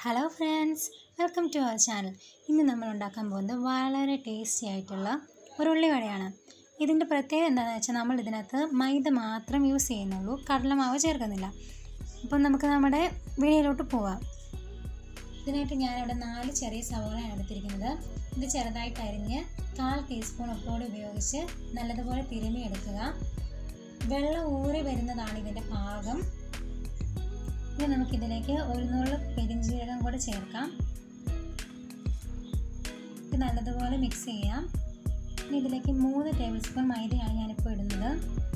hello friends welcome to our channel ഇന്ന് നമ്മൾ ഉണ്ടാക്കാൻ പോകുന്നത് വളരെ ടേസ്റ്റി ആയിട്ടുള്ള ഒരു ഉള്ളിവടയാണ് ഇതിൻ്റെ പ്രത്യേകത എന്താണെന്ന് വെച്ചാൽ നമ്മൾ ഇതിനകത്ത് മൈദ മാത്രം യൂസ് ചെയ്യുന്നുള്ളൂ കടലമാവ് ചേർക്കുന്നില്ല അപ്പം നമുക്ക് നമ്മുടെ വീഡിയോയിലോട്ട് പോവാം ഇതിനായിട്ട് ഞാനിവിടെ നാല് ചെറിയ സവോളയാണ് എടുത്തിരിക്കുന്നത് ഇത് ചെറുതായിട്ട് അരിഞ്ഞ് കാൽ ടീസ്പൂൺ ഉപ്പോട് ഉപയോഗിച്ച് നല്ലതുപോലെ തിരുമ്മി എടുക്കുക വെള്ളം ഊറി വരുന്നതാണ് ഇതിൻ്റെ പാകം ഇനി നമുക്കിതിലേക്ക് ഒരു നുള്ളു പെരിഞ്ജീരകം കൂടെ ചേർക്കാം ഇത് നല്ലതുപോലെ മിക്സ് ചെയ്യാം ഇനി ഇതിലേക്ക് മൂന്ന് ടേബിൾ സ്പൂൺ മൈദയാണ് ഞാനിപ്പോൾ ഇടുന്നത്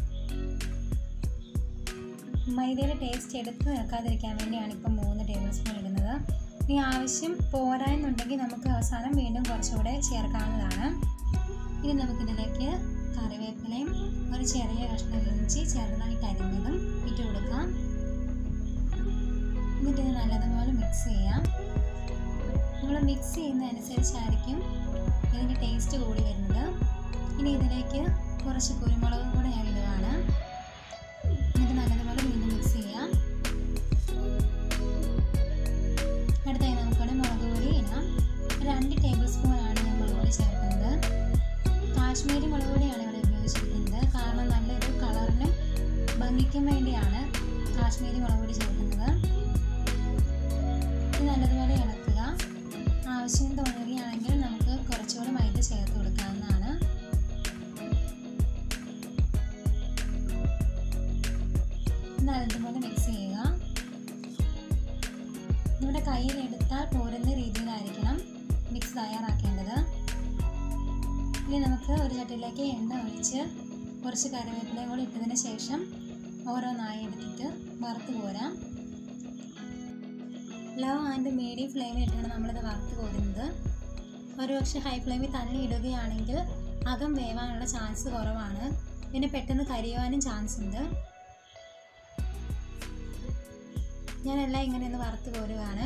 മൈദയുടെ ടേസ്റ്റ് എടുത്ത് നിൽക്കാതിരിക്കാൻ വേണ്ടിയാണ് ഇപ്പോൾ മൂന്ന് ടേബിൾ സ്പൂൺ ഇടുന്നത് ഇനി ആവശ്യം പോരാ എന്നുണ്ടെങ്കിൽ നമുക്ക് അവസാനം വീണ്ടും കുറച്ചുകൂടെ ചേർക്കാവുന്നതാണ് ഇനി നമുക്കിതിലേക്ക് കറിവേപ്പിലയും ഒരു ചെറിയ കഷ്ണം ഇഞ്ചി ചെറുതായിട്ട് അരിഞ്ഞതും ഇട്ട് കൊടുക്കാം എന്നിട്ട് ഇത് നല്ലതുപോലെ മിക്സ് ചെയ്യാം നമ്മൾ മിക്സ് ചെയ്യുന്നതനുസരിച്ചായിരിക്കും ഇതിൻ്റെ ടേസ്റ്റ് കൂടി വരുന്നത് ഇനി ഇതിലേക്ക് കുറച്ച് കുരുമുളകും കൂടെ ഞാൻ ഇടുകയാണ് എന്നിട്ട് നല്ലതുപോലെ വീണ്ടും മിക്സ് ചെയ്യാം അടുത്തായി നമുക്കിവിടെ മുളക് പൊടി ഇടാം രണ്ട് ടേബിൾ സ്പൂണാണ് ഞാൻ മുളക് പൊടി ചേർക്കുന്നത് കാശ്മീരി മുളക് പൊടിയാണ് ഇവിടെ ഉപയോഗിച്ചിരിക്കുന്നത് കാരണം നല്ലൊരു കളറിനും ഭംഗിക്കും വേണ്ടിയാണ് കാശ്മീരി മുളക് പൊടി ചേർക്കുന്നത് ഇത് നല്ലതുപോലെ ഇളക്കുക ആവശ്യം തോന്നുകയാണെങ്കിൽ നമുക്ക് കുറച്ചുകൂടി മൈദ ചേർത്ത് കൊടുക്കാവുന്നതാണ് നല്ലതുപോലെ മിക്സ് ചെയ്യുക നമ്മുടെ കയ്യിലെടുത്താൽ പോരുന്ന രീതിയിലായിരിക്കണം മിക്സ് തയ്യാറാക്കേണ്ടത് ഇനി നമുക്ക് ഒരു ചട്ടിയിലേക്ക് എണ്ണ ഒഴിച്ച് കുറച്ച് കറിവേപ്പിലയും കൂടി ഇട്ടതിന് ശേഷം ഓരോന്നായി എടുത്തിട്ട് വറുത്ത് പോരാം ലോ ആൻഡ് മീഡിയം ഫ്ലെയിമിൽ ഇട്ടാണ് നമ്മളിത് വറുത്ത് കോരുന്നത് ഒരുപക്ഷെ ഹൈ ഫ്ലെയിമിൽ തന്നെ ഇടുകയാണെങ്കിൽ അകം വേവാനുള്ള ചാൻസ് കുറവാണ് പിന്നെ പെട്ടെന്ന് കരിയുവാനും ചാൻസ് ഉണ്ട് ഞാനെല്ലാം ഇങ്ങനെ ഒന്ന് വറുത്ത് കോരുകയാണ്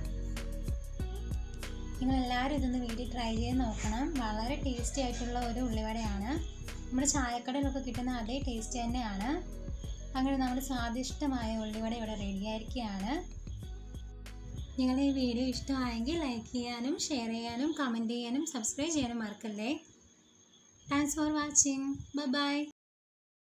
നിങ്ങളെല്ലാവരും ഇതൊന്ന് വീട്ടിൽ ട്രൈ ചെയ്ത് നോക്കണം വളരെ ടേസ്റ്റി ആയിട്ടുള്ള ഒരു ഉള്ളിവടയാണ് നമ്മുടെ ചായക്കടയിലൊക്കെ കിട്ടുന്ന അതേ ടേസ്റ്റ് തന്നെയാണ് അങ്ങനെ നമ്മുടെ സ്വാദിഷ്ടമായ ഉള്ളിവട ഇവിടെ റെഡിയായിരിക്കുകയാണ് നിങ്ങൾ ഈ വീഡിയോ ഇഷ്ടമായെങ്കിൽ ലൈക്ക് ചെയ്യാനും ഷെയർ ചെയ്യാനും കമൻറ്റ് ചെയ്യാനും സബ്സ്ക്രൈബ് ചെയ്യാനും മറക്കല്ലേ thanks for watching bye by